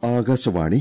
ആകാശവാണി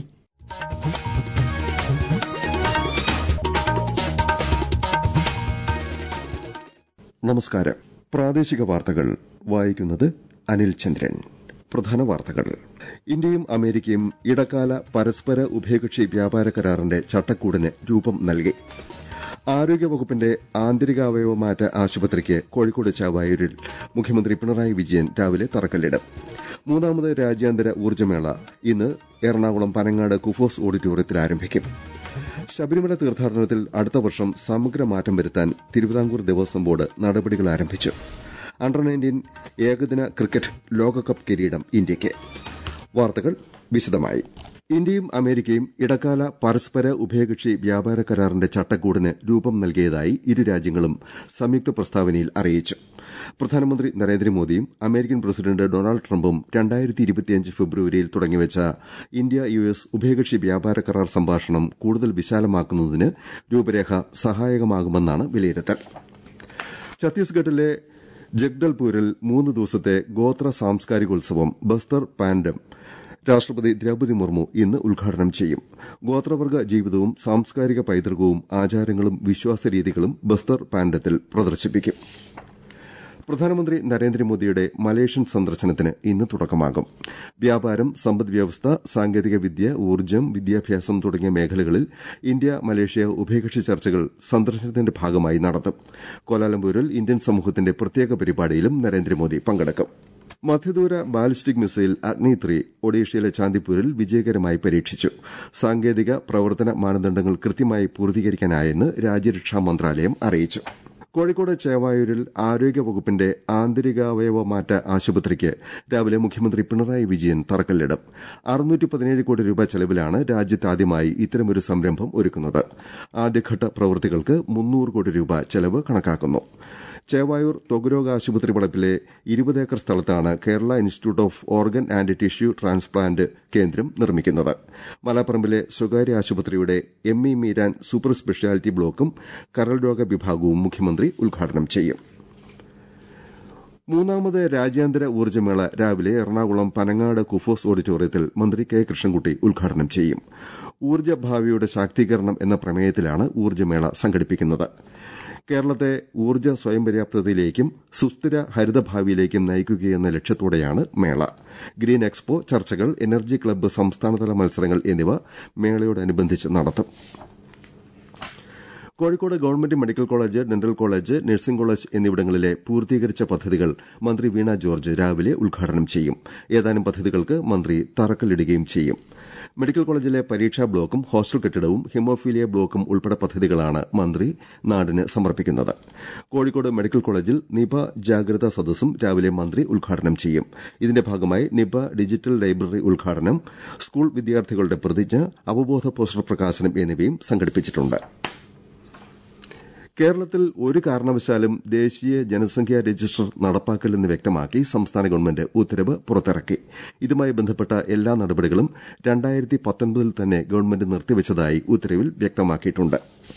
നമസ്കാരം പ്രാദേശിക വാർത്തകൾ വായിക്കുന്നത് അനിൽ ചന്ദ്രൻ പ്രധാന വാർത്തകൾ ഇന്ത്യയും അമേരിക്കയും ഇടക്കാല പരസ്പര ഉഭയകക്ഷി വ്യാപാര കരാറിന്റെ ചട്ടക്കൂടിന് രൂപം നൽകി ആരോഗ്യവകുപ്പിന്റെ ആന്തരികാവയവമാറ്റ ആശുപത്രിക്ക് കോഴിക്കോട് ചാവായൂരിൽ മുഖ്യമന്ത്രി പിണറായി വിജയൻ രാവിലെ തറക്കല്ലിടും മൂന്നാമത് രാജ്യാന്തര ഊർജ്ജമേള ഇന്ന് എറണാകുളം പനങ്ങാട് കുഫോസ് ഓഡിറ്റോറിയത്തിൽ ആരംഭിക്കും ശബരിമല തീർത്ഥാടനത്തിൽ അടുത്ത വർഷം സമഗ്ര മാറ്റം വരുത്താൻ തിരുവിതാംകൂർ ദേവസ്വം ബോർഡ് നടപടികൾ ആരംഭിച്ചു അണ്ടർ നയൻറ്റീൻ ഏകദിന ക്രിക്കറ്റ് ലോകകപ്പ് കിരീടം ഇന്ത്യയ്ക്ക് വാർത്തകൾ വിശദമായി ഇന്ത്യയും അമേരിക്കയും ഇടക്കാല പരസ്പര ഉഭയകക്ഷി വ്യാപാര കരാറിന്റെ ചട്ടക്കൂടിന് രൂപം നൽകിയതായി ഇരു രാജ്യങ്ങളും സംയുക്ത പ്രസ്താവനയിൽ അറിയിച്ചു പ്രധാനമന്ത്രി നരേന്ദ്രമോദിയും അമേരിക്കൻ പ്രസിഡന്റ് ഡൊണാൾഡ് ട്രംപും ഫെബ്രുവരിയിൽ തുടങ്ങിവച്ച ഇന്ത്യ യു എസ് ഉഭയകക്ഷി വ്യാപാര കരാർ സംഭാഷണം കൂടുതൽ വിശാലമാക്കുന്നതിന് രൂപരേഖ സഹായകമാകുമെന്നാണ് വിലയിരുത്തൽ ഛത്തീസ്ഗഡിലെ ജഗ്ദൽപൂരിൽ മൂന്ന് ദിവസത്തെ ഗോത്ര സാംസ്കാരികോത്സവം ബസ്തർ പാൻഡം രാഷ്ട്രപതി ദ്രൌപതി മുർമു ഇന്ന് ഉദ്ഘാടനം ചെയ്യും ഗോത്രവർഗ ജീവിതവും സാംസ്കാരിക പൈതൃകവും ആചാരങ്ങളും വിശ്വാസരീതികളും ബസ്തർ പാൻഡത്തിൽ പ്രദർശിപ്പിക്കും പ്രധാനമന്ത്രി നരേന്ദ്രമോദിയുടെ മലേഷ്യൻ സന്ദർശനത്തിന് ഇന്ന് തുടക്കമാകും വ്യാപാരം സമ്പദ്വ്യവസ്ഥ സാങ്കേതികവിദ്യ ഊർജ്ജം വിദ്യാഭ്യാസം തുടങ്ങിയ മേഖലകളിൽ ഇന്ത്യ മലേഷ്യ ഉഭയകക്ഷി ചർച്ചകൾ സന്ദർശനത്തിന്റെ ഭാഗമായി നടത്തും കോലാലംപൂരിൽ ഇന്ത്യൻ സമൂഹത്തിന്റെ പ്രത്യേക പരിപാടിയിലും നരേന്ദ്രമോദി പങ്കെടുക്കും മധ്യദൂര ബാലിസ്റ്റിക് മിസൈൽ അഗ്നി ത്രീ ഒഡീഷയിലെ ചാന്ദിപ്പൂരിൽ വിജയകരമായി പരീക്ഷിച്ചു സാങ്കേതിക പ്രവർത്തന മാനദണ്ഡങ്ങൾ കൃത്യമായി പൂർത്തീകരിക്കാനായെന്ന് രാജ്യരക്ഷാ മന്ത്രാലയം അറിയിച്ചു കോഴിക്കോട് ചേവായൂരിൽ ആരോഗ്യവകുപ്പിന്റെ ആന്തരികാവയവമാറ്റ ആശുപത്രിക്ക് രാവിലെ മുഖ്യമന്ത്രി പിണറായി വിജയൻ തറക്കല്ലിടും കോടി രൂപ ചെലവിലാണ് രാജ്യത്താദ്യമായി ഇത്തരമൊരു സംരംഭം ഒരുക്കുന്നത് ആദ്യഘട്ട പ്രവൃത്തികൾക്ക് മുന്നൂറ് കോടി രൂപ ചെലവ് കണക്കാക്കുന്നു ചേവായൂർ ത്വഗ്രോഗ ആശുപത്രി വളപ്പിലെ ഇരുപത് ഏക്കർ സ്ഥലത്താണ് Kerala institute of organ and tissue transplant കേന്ദ്രം നിർമ്മിക്കുന്നത് മലാപ്പറമ്പിലെ സ്വകാര്യ ആശുപത്രിയുടെ M E Meeran super speciality ബ്ലോക്കും കരൾ രോഗ വിഭാഗവും മുഖ്യമന്ത്രി ഉദ്ഘാടനം ചെയ്യും മൂന്നാമത് രാജ്യാന്തര ഊർജ്ജമേള രാവിലെ എറണാകുളം പനങ്ങാട് കുഫോസ് ഓഡിറ്റോറിയത്തിൽ മന്ത്രി കെ കൃഷ്ണൻകുട്ടി ഉദ്ഘാടനം ചെയ്യും ഊർജ്ജ ഭാവിയുടെ ശാക്തീകരണം എന്ന പ്രമേയത്തിലാണ് ഊർജ്ജമേള സംഘടിപ്പിക്കുന്നത് കേരളത്തെ ഊർജ്ജ സ്വയം പര്യാപ്തതയിലേക്കും സുസ്ഥിര ഹരിതഭാവിയിലേക്കും നയിക്കുകയെന്ന ലക്ഷ്യത്തോടെയാണ് മേള ഗ്രീൻ എക്സ്പോ ചർച്ചകൾ എനർജി ക്ലബ്ബ് സംസ്ഥാനതല മത്സരങ്ങൾ എന്നിവ മേളയോടനുബന്ധിച്ച് നടത്തും Kozhikode government medical college dental college nursing college എന്നിവിടങ്ങളിലെ പൂർത്തീകരിച്ച പദ്ധതികൾ മന്ത്രി വീണ ജോർജ് രാവിലെ ഉദ്ഘാടനം ചെയ്യും ഏതാനും പദ്ധതികൾക്ക് മന്ത്രി തറക്കല്ലിടുകയും ചെയ്യും മെഡിക്കൽ കോളേജിലെ പരീക്ഷാ ബ്ലോക്കും ഹോസ്റ്റൽ കെട്ടിടവും ഹിമോഫീലിയ ബ്ലോക്കും ഉൾപ്പെടെ പദ്ധതികളാണ് മന്ത്രി നാടിന് സമർപ്പിക്കുന്നത് കോഴിക്കോട് മെഡിക്കൽ കോളേജിൽ നിപ ജാഗ്രതാ സദസ്സും രാവിലെ മന്ത്രി ഉദ്ഘാടനം ചെയ്യും ഇതിന്റെ ഭാഗമായി നിപ ഡിജിറ്റൽ ലൈബ്രറി ഉദ്ഘാടനം സ്കൂൾ വിദ്യാർത്ഥികളുടെ പ്രതിജ്ഞ അവബോധ പോസ്റ്റർ പ്രകാശനം എന്നിവയും സംഘടിപ്പിച്ചിട്ടുണ്ട് കേരളത്തിൽ ഒരു കാരണവശാലും ദേശീയ ജനസംഖ്യാ രജിസ്റ്റർ നടപ്പാക്കില്ലെന്ന് വ്യക്തമാക്കി സംസ്ഥാന ഗവൺമെന്റ് ഉത്തരവ് പുറത്തിറക്കി ഇതുമായി ബന്ധപ്പെട്ട എല്ലാ നടപടികളും രണ്ടായിരത്തി പത്തൊൻപതിൽ തന്നെ ഗവൺമെന്റ് നിർത്തിവച്ചതായി ഉത്തരവിൽ വ്യക്തമാക്കിയിട്ടുണ്ട്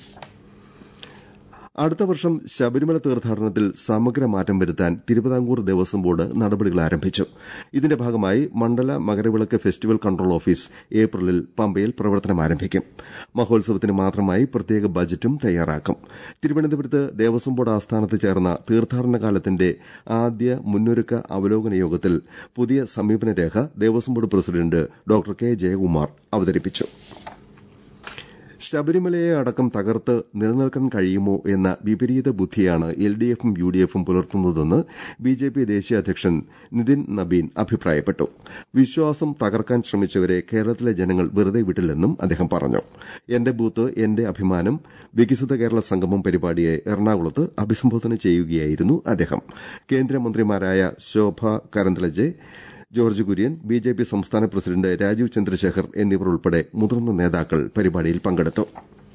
അടുത്ത വർഷം ശബരിമല തീർത്ഥാടനത്തിൽ സമഗ്ര മാറ്റം വരുത്താൻ തിരുവിതാംകൂർ ദേവസ്വം ബോർഡ് നടപടികൾ ആരംഭിച്ചു ഇതിന്റെ ഭാഗമായി മണ്ഡല മകരവിളക്ക് ഫെസ്റ്റിവൽ കൺട്രോൾ ഓഫീസ് ഏപ്രിലിൽ പമ്പയിൽ പ്രവർത്തനം ആരംഭിക്കും മഹോത്സവത്തിന് മാത്രമായി പ്രത്യേക ബജറ്റും തയ്യാറാക്കും തിരുവനന്തപുരത്ത് ദേവസ്വം ബോർഡ് ആസ്ഥാനത്ത് ചേർന്ന തീർത്ഥാടന കാലത്തിന്റെ ആദ്യ മുന്നൊരുക്ക അവലോകന യോഗത്തിൽ പുതിയ സമീപന രേഖ Devaswom board president doctor K Jayakumar അവതരിപ്പിച്ചു ശബരിമലയെ അടക്കം തകർത്ത് നിലനിൽക്കാൻ കഴിയുമോ എന്ന വിപരീത ബുദ്ധിയാണ് എൽ ഡി എഫും യു ഡി എഫും പുലർത്തുന്നതെന്ന് ബി ജെ പി ദേശീയ അധ്യക്ഷൻ നിതിൻ നബീൻ അഭിപ്രായപ്പെട്ടു വിശ്വാസം തകർക്കാൻ ശ്രമിച്ചവരെ കേരളത്തിലെ ജനങ്ങൾ വെറുതെ വിട്ടില്ലെന്നും അദ്ദേഹം പറഞ്ഞു എന്റെ ബൂത്ത് എന്റെ അഭിമാനം വികസിത കേരള സംഗമം പരിപാടിയെ എറണാകുളത്ത് അഭിസംബോധന ചെയ്യുകയായിരുന്നു അദ്ദേഹം കേന്ദ്രമന്ത്രിമാരായ Shobha Karandlaje George Kurian B J P സംസ്ഥാന പ്രസിഡന്റ് രാജീവ് ചന്ദ്രശേഖർ എന്നിവർ ഉൾപ്പെടെ മുതിർന്ന നേതാക്കൾ പരിപാടിയിൽ പങ്കെടുത്തു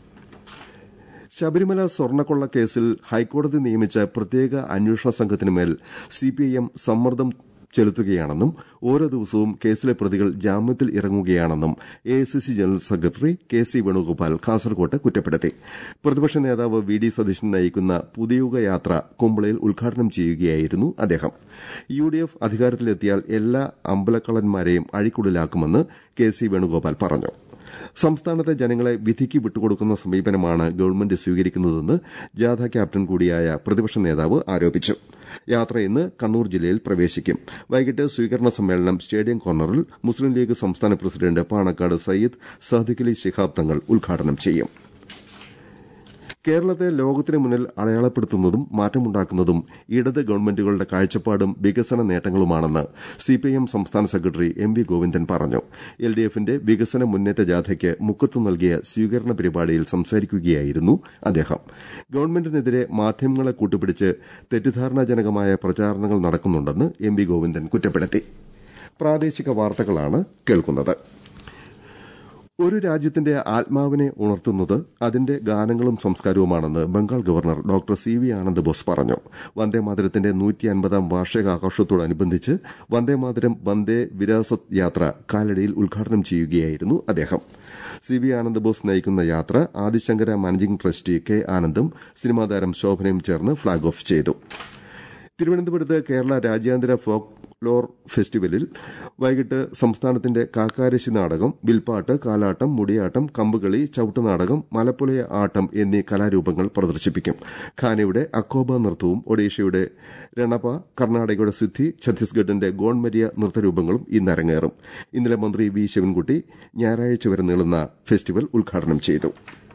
ശബരിമല സ്വർണ്ണക്കൊള്ള കേസിൽ ഹൈക്കോടതി നിയമിച്ച പ്രത്യേക അന്വേഷണ സംഘത്തിനുമേൽ സിപിഐഎം സമ്മർദ്ദം ചെലുത്തുകയാണെന്നും ഓരോ ദിവസവും കേസിലെ പ്രതികൾ ജാമ്യത്തിൽ ഇറങ്ങുകയാണെന്നും A general secretary K C Venugopal കാസർകോട്ട് കുറ്റപ്പെടുത്തി പ്രതിപക്ഷ നേതാവ് വി ഡി സതീശൻ നയിക്കുന്ന പുതിയുഗ യാത്ര കുമ്പളയിൽ ഉദ്ഘാടനം ചെയ്യുകയായിരുന്നു അദ്ദേഹം യു ഡി എഫ് അധികാരത്തിലെത്തിയാൽ എല്ലാ അമ്പലക്കള്ളന്മാരെയും അഴിക്കുള്ളിലാക്കുമെന്ന് കെ സി വേണുഗോപാൽ പറഞ്ഞു സംസ്ഥാനത്തെ ജനങ്ങളെ വിധിക്ക് വിട്ടുകൊടുക്കുന്ന സമീപനമാണ് ഗവൺമെന്റ് സ്വീകരിക്കുന്നതെന്ന് ജാഥ ക്യാപ്റ്റൻ കൂടിയായ പ്രതിപക്ഷ നേതാവ് ആരോപിച്ചു യാത്ര ഇന്ന് കണ്ണൂർ ജില്ലയിൽ പ്രവേശിക്കും വൈകിട്ട് സ്വീകരണ സമ്മേളനം സ്റ്റേഡിയം കോർണറിൽ മുസ്ലിം ലീഗ് സംസ്ഥാന പ്രസിഡന്റ് പാണക്കാട് സയ്യിദ് സാദിഖലി ശിഹാബ് തങ്ങൾ ഉദ്ഘാടനം ചെയ്യും കേരളത്തെ ലോകത്തിന് മുന്നിൽ അടയാളപ്പെടുത്തുന്നതും മാറ്റമുണ്ടാക്കുന്നതും ഇടത് ഗവൺമെന്റുകളുടെ കാഴ്ചപ്പാടും വികസന നേട്ടങ്ങളുമാണെന്ന് സിപിഐഎം സംസ്ഥാന സെക്രട്ടറി എം വി ഗോവിന്ദൻ പറഞ്ഞു എൽഡിഎഫിന്റെ വികസന മുന്നേറ്റ ജാഥയ്ക്ക് മുക്കത്ത് നൽകിയ സ്വീകരണ പരിപാടിയിൽ സംസാരിക്കുകയായിരുന്നു അദ്ദേഹം ഗവൺമെന്റിനെതിരെ മാധ്യമങ്ങളെ കൂട്ടുപിടിച്ച് തെറ്റിദ്ധാരണാജനകമായ പ്രചാരണങ്ങൾ നടക്കുന്നുണ്ടെന്ന് എം വി ഗോവിന്ദൻ കുറ്റപ്പെടുത്തി പ്രാദേശിക വാർത്തകളാണ് കേൾക്കുന്നത് ഒരു രാജ്യത്തിന്റെ ആത്മാവിനെ ഉണർത്തുന്നത് അതിന്റെ ഗാനങ്ങളും സംസ്കാരവുമാണെന്ന് Bengal governor doctor C V Anand Bose പറഞ്ഞു വന്ദേമാതരത്തിന്റെ നൂറ്റി അൻപതാം വാർഷികാഘോഷത്തോടനുബന്ധിച്ച് വന്ദേമാതരം വന്ദേ വിരാസത് യാത്ര കാലടിയിൽ ഉദ്ഘാടനം ചെയ്യുകയായിരുന്നു അദ്ദേഹം സി വി ആനന്ദ് ബോസ് നയിക്കുന്ന യാത്ര ആദിശങ്കര മാനേജിംഗ് ട്രസ്റ്റി കെ ആനന്ദും സിനിമാതാരം ശോഭനയും ചേർന്ന് ഫ്ളാഗ് ഓഫ് ചെയ്തു തിരുവനന്തപുരത്ത് കേരള രാജ്യാന്തര ഫോക്ക് ലോർ ഫെസ്റ്റിവലിൽ വൈകിട്ട് സംസ്ഥാനത്തിന്റെ കാക്കാരശി നാടകം വിൽപ്പാട്ട് കാലാട്ടം മുടിയാട്ടം കമ്പുകളി ചവിട്ടുനാടകം മലപ്പുലയ ആട്ടം എന്നീ കലാരൂപങ്ങൾ പ്രദർശിപ്പിക്കും ഖാനയുടെ അക്കോബ നൃത്തവും ഒഡീഷയുടെ രണപ കർണാടകയുടെ സിദ്ധി ഛത്തീസ്ഗഡിന്റെ ഗോൺമരിയ നൃത്തരൂപങ്ങളും ഇന്ന് അരങ്ങേറും ഇന്നലെ മന്ത്രി വി ശിവൻകുട്ടി ഞായറാഴ്ച വരെ നീളുന്ന ഫെസ്റ്റിവൽ ഉദ്ഘാടനം ചെയ്തു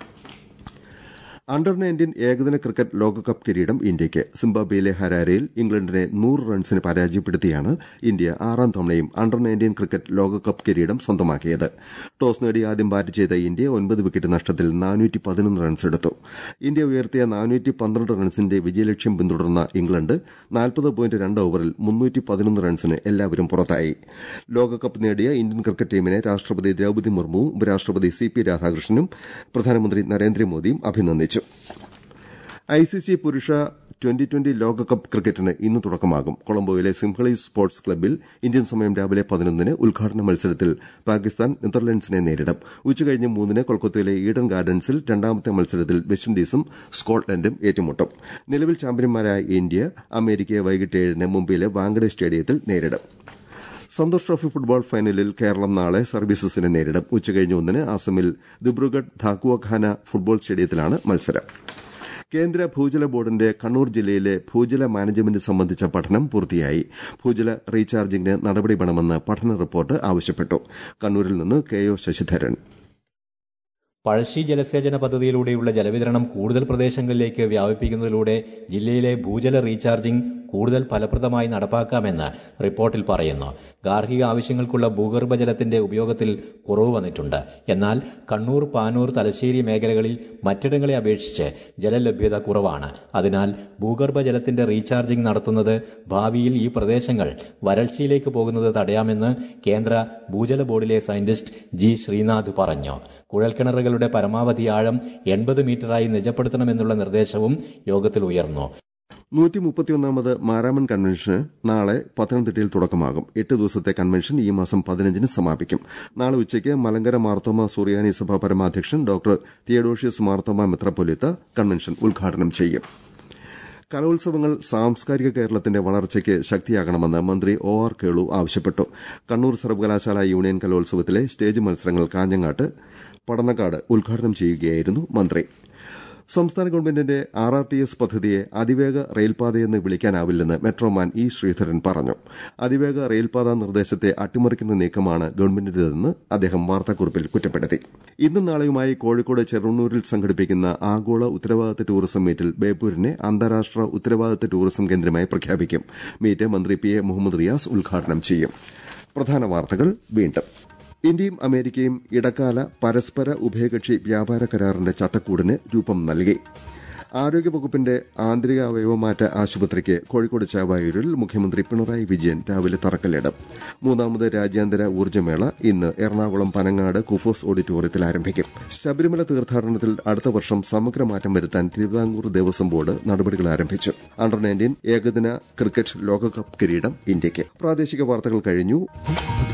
അണ്ടർ നയൻറ്റീൻ ഏകദിന ക്രിക്കറ്റ് ലോകകപ്പ് കിരീടം ഇന്ത്യയ്ക്ക് സിംബാബ്വേയിലെ ഹരാരയിൽ ഇംഗ്ലണ്ടിനെ നൂറ് റൺസിന് പരാജയപ്പെടുത്തിയാണ് ഇന്ത്യ ആറാം തവണയും അണ്ടർ നയൻറ്റീൻ ക്രിക്കറ്റ് ലോകകപ്പ് കിരീടം സ്വന്തമാക്കിയത് ടോസ് നേടി ആദ്യം ബാറ്റ് ചെയ്ത ഇന്ത്യ ഒൻപത് വിക്കറ്റ് നഷ്ടത്തിൽ റൺസ് എടുത്തു ഇന്ത്യ ഉയർത്തിയ റൺസിന്റെ വിജയലക്ഷ്യം പിന്തുടർന്ന ഇംഗ്ലണ്ട് നാൽപ്പത് പോയിന്റ് രണ്ട് ഓവറിൽ റൺസിന് എല്ലാവരും പുറത്തായി ലോകകപ്പ് നേടിയ ഇന്ത്യൻ ക്രിക്കറ്റ് ടീമിനെ രാഷ്ട്രപതി ദ്രൌപതി മുർമുവും ഉപരാഷ്ട്രപതി സി പി രാധാകൃഷ്ണനും പ്രധാനമന്ത്രി നരേന്ദ്രമോദിയും അഭിനന്ദിച്ചു ഐസിസി പുരുഷ ട്വന്റി ട്വന്റി ലോകകപ്പ് ക്രിക്കറ്റിന് ഇന്ന് തുടക്കമാകും കൊളംബോയിലെ സിംഹളി സ്പോർട്സ് ക്ലബ്ബിൽ ഇന്ത്യൻ സമയം രാവിലെ പതിനൊന്നിന് ഉദ്ഘാടന മത്സരത്തിൽ പാകിസ്ഥാൻ നെതർലൻഡ്സിനെ നേരിടും ഉച്ചകഴിഞ്ഞ് മൂന്നിന് കൊൽക്കത്തയിലെ ഈഡൻ ഗാർഡൻസിൽ രണ്ടാമത്തെ മത്സരത്തിൽ വെസ്റ്റിൻഡീസും സ്കോട്ട്ലൻഡും ഏറ്റുമുട്ടും നിലവിൽ ചാമ്പ്യന്മാരായ ഇന്ത്യ അമേരിക്കയെ വൈകിട്ട് ഏഴിന് മുംബൈയിലെ വാങ്കഡെ സ്റ്റേഡിയത്തിൽ നേരിടും സന്തോഷ് ട്രോഫി ഫുട്ബോൾ ഫൈനലിൽ കേരളം നാളെ സർവീസസിനെ നേരിടും ഉച്ചകഴിഞ്ഞ് ഒന്നിന് അസമിൽ ദിബ്രുഗഡ് ധാക്കുവഖാന ഫുട്ബോൾ സ്റ്റേഡിയത്തിലാണ് മത്സരം കേന്ദ്ര ഭൂജല ബോർഡിന്റെ കണ്ണൂർ ജില്ലയിലെ ഭൂജല മാനേജ്മെന്റ് സംബന്ധിച്ച പഠനം പൂർത്തിയായി ഭൂജല റീചാർജിംഗിന് നടപടി വേണമെന്ന് പഠന റിപ്പോർട്ട് ആവശ്യപ്പെട്ടു കണ്ണൂരിൽ നിന്ന് കെ ഒ ശശിധരൻ പഴശ്ശി ജലസേചന പദ്ധതിയിലൂടെയുള്ള ജലവിതരണം കൂടുതൽ പ്രദേശങ്ങളിലേക്ക് വ്യാപിപ്പിക്കുന്നതിലൂടെ ജില്ലയിലെ ഭൂജല റീചാർജിംഗ് കൂടുതൽ ഫലപ്രദമായി നടപ്പാക്കാമെന്ന് റിപ്പോർട്ടിൽ പറയുന്നു ഗാർഹിക ആവശ്യങ്ങൾക്കുള്ള ഭൂഗർഭജലത്തിന്റെ ഉപയോഗത്തിൽ കുറവ് വന്നിട്ടുണ്ട് എന്നാൽ കണ്ണൂർ പാനൂർ തലശ്ശേരി മേഖലകളിൽ മറ്റിടങ്ങളെ അപേക്ഷിച്ച് ജലലഭ്യത കുറവാണ് അതിനാൽ ഭൂഗർഭജലത്തിന്റെ റീചാർജിംഗ് നടത്തുന്നത് ഭാവിയിൽ ഈ പ്രദേശങ്ങൾ വരൾച്ചയിലേക്ക് പോകുന്നത് തടയാമെന്ന് കേന്ദ്ര ഭൂജല ബോർഡിലെ സയന്റിസ്റ്റ് ജി ശ്രീനാഥ് പറഞ്ഞു കുഴൽക്കിണറുകളുടെ പരമാവധി ആഴം എൺപത് മീറ്ററായി നിജപ്പെടുത്തണമെന്നുള്ള നിർദ്ദേശവും യോഗത്തിൽ ഉയർന്നു നൂറ്റി മുപ്പത്തിയൊന്നാമത് മാരാമൺ കൺവെൻഷന് നാളെ പത്തനംതിട്ടയിൽ തുടക്കമാകും എട്ട് ദിവസത്തെ കൺവെൻഷൻ ഈ മാസം പതിനഞ്ചിന് സമാപിക്കും നാളെ ഉച്ചയ്ക്ക് മലങ്കര മാർത്തോമ സുറിയാനി സഭ പരമാധ്യക്ഷൻ doctor Theodosius Marthoma metropolitan convention ഉദ്ഘാടനം ചെയ്യും കലോത്സവങ്ങൾ സാംസ്കാരിക കേരളത്തിന്റെ വളർച്ചയ്ക്ക് ശക്തിയാകണമെന്ന് മന്ത്രി ഒ ആർ കേളു ആവശ്യപ്പെട്ടു കണ്ണൂർ സർവകലാശാല യൂണിയൻ കലോത്സവത്തിലെ സ്റ്റേജ് മത്സരങ്ങൾ കാഞ്ഞങ്ങാട്ട് പടന്നക്കാട് ഉദ്ഘാടനം ചെയ്യുകയായിരുന്നു മന്ത്രി സംസ്ഥാന ഗവൺമെന്റിന്റെ ആർ ആർ ടി എസ് പദ്ധതിയെ അതിവേഗ റെയിൽപാതയെന്ന് വിളിക്കാനാവില്ലെന്ന് മെട്രോമാൻ ഇ ശ്രീധരൻ പറഞ്ഞു അതിവേഗ റെയിൽപാത നിർദ്ദേശത്തെ അട്ടിമറിക്കുന്ന നീക്കമാണ് ഗവൺമെന്റിന്റേതെന്ന് അദ്ദേഹം വാർത്താക്കുറിപ്പിൽ കുറ്റപ്പെടുത്തി ഇന്നും നാളെയുമായി കോഴിക്കോട് ചെറുണ്ണൂരിൽ സംഘടിപ്പിക്കുന്ന ആഗോള ഉത്തരവാദിത്ത ടൂറിസം മീറ്റിൽ ബേപ്പൂരിനെ അന്താരാഷ്ട്ര ഉത്തരവാദിത്ത ടൂറിസം കേന്ദ്രമായി പ്രഖ്യാപിക്കും മീറ്റ് മന്ത്രി പി എ മുഹമ്മദ് റിയാസ് ഉദ്ഘാടനം ചെയ്യും പ്രധാന വാർത്തകൾ വീണ്ടും ഇന്ത്യയും അമേരിക്കയും ഇടക്കാല പരസ്പര ഉഭയകക്ഷി വ്യാപാര കരാറിന്റെ ചട്ടക്കൂടിന് രൂപം നൽകി ആരോഗ്യവകുപ്പിന്റെ ആന്തരിക അവയവമാറ്റ ആശുപത്രിക്ക് കോഴിക്കോട് ചാവായൂരിൽ മുഖ്യമന്ത്രി പിണറായി വിജയൻ രാവിലെ തറക്കല്ലിടും മൂന്നാമത് രാജ്യാന്തര ഊർജ്ജമേള ഇന്ന് എറണാകുളം പനങ്ങാട് കുഫോസ് ഓഡിറ്റോറിയത്തിൽ ആരംഭിക്കും ശബരിമല തീർത്ഥാടനത്തിൽ അടുത്ത വർഷം സമഗ്ര മാറ്റം വരുത്താൻ തിരുവിതാംകൂർ ദേവസ്വം ബോർഡ് നടപടികൾ ആരംഭിച്ചു അണ്ടർ നയൻറ്റീൻ ഏകദിന ക്രിക്കറ്റ് ലോകകപ്പ് കിരീടം ഇന്ത്യയ്ക്ക് പ്രാദേശിക വാർത്തകൾ കഴിഞ്ഞു